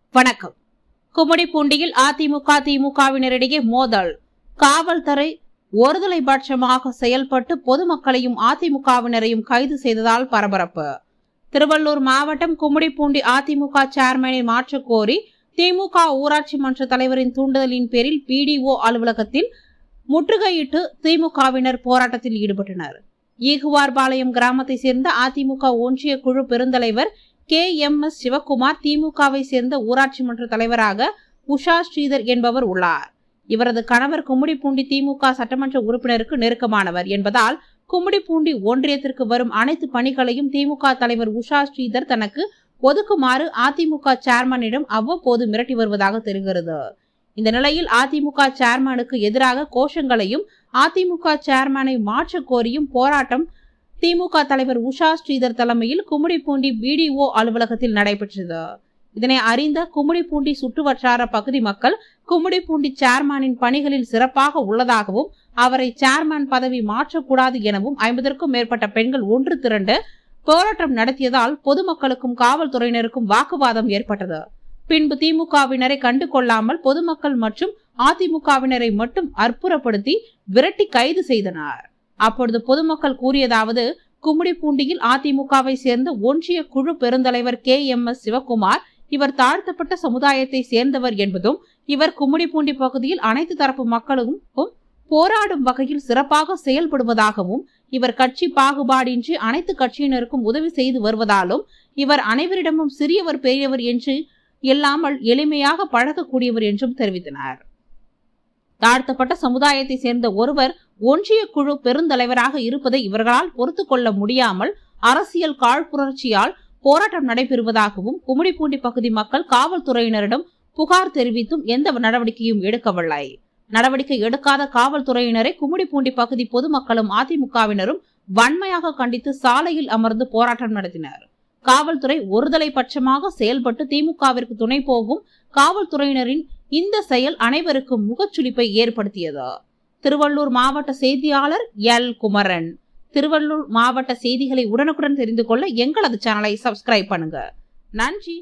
வணக்கம் கும்மிடிப்பூண்டியில் அதிமுக திமுகவினரிடையே மோதல் காவல்துறை ஒருதலை பட்சமாக செயல்பட்டு பொதுமக்களையும் அதிமுகவினரையும் கைது செய்ததால் பரபரப்பு திருவள்ளூர் மாவட்டம் கும்மிடிப்பூண்டி அதிமுக சேர்மனை மாற்றக் கோரி திமுக ஊராட்சி மன்ற தலைவரின் தூண்டுதலின் பேரில் பிடிஓ அலுவலகத்தில் முற்றுகையிட்டு திமுகவினர் போராட்டத்தில் ஈடுபட்டனர் ஈகுவார்பாளையம் கிராமத்தை சேர்ந்த அதிமுக ஒன்றிய குழு பெருந்தலைவர் கே எம் எஸ் சிவக்குமார் திமுகவை சேர்ந்த ஊராட்சி மன்ற தலைவராக உஷா ஸ்ரீதர் என்பவர் உள்ளார் இவரது கணவர் கும்மிடிப்பூண்டி திமுக சட்டமன்ற உறுப்பினருக்கு நெருக்கமானவர் என்பதால் கும்மிடிப்பூண்டி ஒன்றியத்திற்கு வரும் அனைத்து பணிகளையும் திமுக தலைவர் உஷா ஸ்ரீதர் தனக்கு ஒதுக்குமாறு அதிமுக சேர்மனிடம் அவ்வப்போது மிரட்டி வருவதாக தெரிகிறது இந்த நிலையில் அதிமுக சேர்மனுக்கு எதிராக கோஷங்களையும் அதிமுக சேர்மனை மாற்றக் கோரியும் போராட்டம் திமுக தலைவர் உஷா ஸ்ரீதர் தலைமையில் கும்மிடிப்பூண்டி பிடிஓ அலுவலகத்தில் நடைபெற்றது இதனை அறிந்த கும்மிடிப்பூண்டி சுற்றுவட்டார பகுதி மக்கள் கும்மிடிப்பூண்டி சேர்மனின் பணிகளில் சிறப்பாக உள்ளதாகவும் அவரை சேர்மன் பதவி மாற்றக்கூடாது எனவும் ஐம்பதற்கும் மேற்பட்ட பெண்கள் ஒன்று திரண்டு போராட்டம் நடத்தியதால் பொதுமக்களுக்கும் காவல்துறையினருக்கும் வாக்குவாதம் ஏற்பட்டது பின்பு திமுகவினரை கண்டு கொள்ளாமல் பொதுமக்கள் மற்றும் அதிமுகவினரை மட்டும் அற்புறப்படுத்தி விரட்டி கைது செய்தனர் அப்பொழுது பொதுமக்கள் கூறியதாவது கும்மிடிப்பூண்டியில் அதிமுகவை சேர்ந்த ஒன்றிய குழு பெருந்தலைவர் கே எம் எஸ் சிவகுமார் இவர் தாழ்த்தப்பட்ட சமுதாயத்தை சேர்ந்தவர் என்பதும் இவர் கும்மிடிப்பூண்டி பகுதியில் அனைத்து தரப்பு மக்களுக்கும் போராடும் வகையில் சிறப்பாக செயல்படுவதாகவும் இவர் கட்சி பாகுபாடின்றி அனைத்து கட்சியினருக்கும் உதவி செய்து வருவதாலும் இவர் அனைவரிடமும் சிறியவர் பெரியவர் என்று இல்லாமல் எளிமையாக பழகக்கூடியவர் என்றும் தெரிவித்தனர் தாழ்த்தப்பட்ட சமுதாயத்தை சேர்ந்த ஒருவர் ஒன்றிய குழு பெருந்தலைவராக இருப்பதை இவர்களால் பொறுத்து கொள்ள முடியாமல் அரசியல் காழ்ப்புணர்ச்சியால் போராட்டம் நடைபெறுவதாகவும் கும்மிடிப்பூண்டி பகுதி மக்கள் காவல்துறையினரிடம் புகார் தெரிவித்தும் எந்த நடவடிக்கையும் எடுக்கவில்லை நடவடிக்கை எடுக்காத காவல்துறையினரை கும்மிடிப்பூண்டி பகுதி பொதுமக்களும் அதிமுகவினரும் வன்மையாக கண்டித்து சாலையில் அமர்ந்து போராட்டம் நடத்தினர் காவல்துறை ஒருதலை பட்சமாக செயல்பட்டு திமுகவிற்கு துணை போகும் காவல்துறையினரின் இந்த செயல் அனைவருக்கும் முகச்சுளிப்பை ஏற்படுத்தியது திருவள்ளூர் மாவட்ட செய்தியாளர் எல் குமரன் திருவள்ளூர் மாவட்ட செய்திகளை உடனுக்குடன் தெரிந்து கொள்ள எங்களது சேனலை சப்ஸ்கிரைப் பண்ணுங்க நன்றி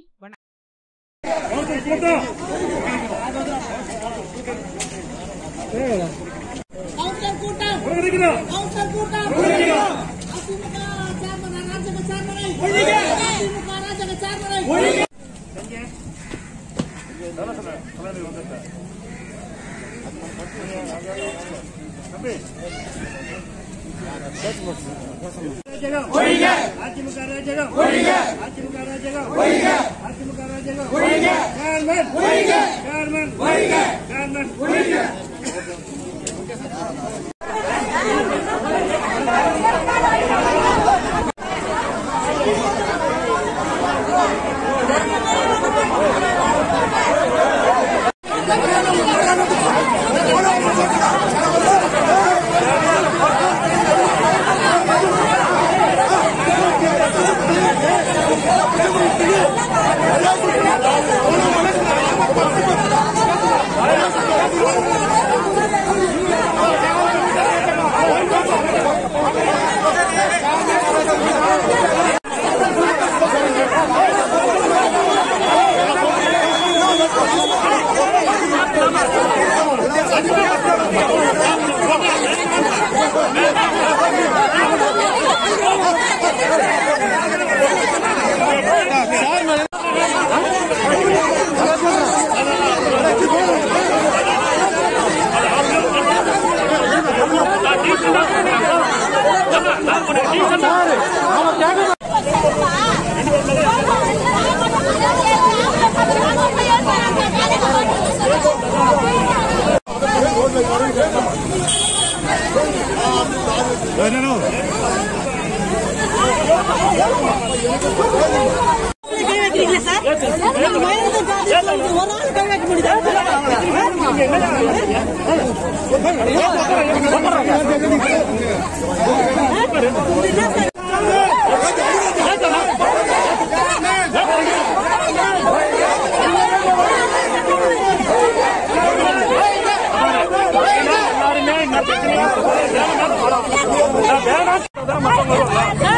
வணக்கம் கவுன்சிலர் கூட்டம் கவுன்சிலர் கூட்டம் அதிமுக சேர்மன் அராஜக சேர்மனை அதிமுக அராஜக சேர்மனை அதிமுக ராஜகம் அதிமுக ராஜகம் அதிமுக ராஜகம் சேர்மன் சேர்மன் சேர்மன் கை வைக்கிறீங்களா சார் நீங்க மயிலத்தை பார்த்து ஒரு ஆள் கை வைக்க முடியுதா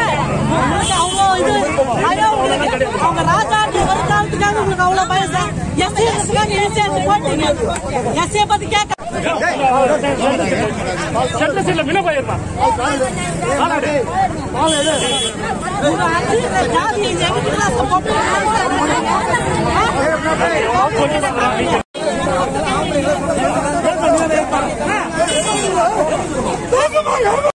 உங்களுக்கு அவ்வளோ இது ஐயோ, உங்களுக்கு அவங்க ராஜாட்டு வருத்தாத்துக்காக உங்களுக்கு அவ்வளோ பயம் சார் போட்டீங்க எஸ்ஏ பத்தி கேட்க சட்ட சீட்ல வின போயிருமா உங்க அரசியல் ஜாதி எங்க கிளாஸ் போட்டு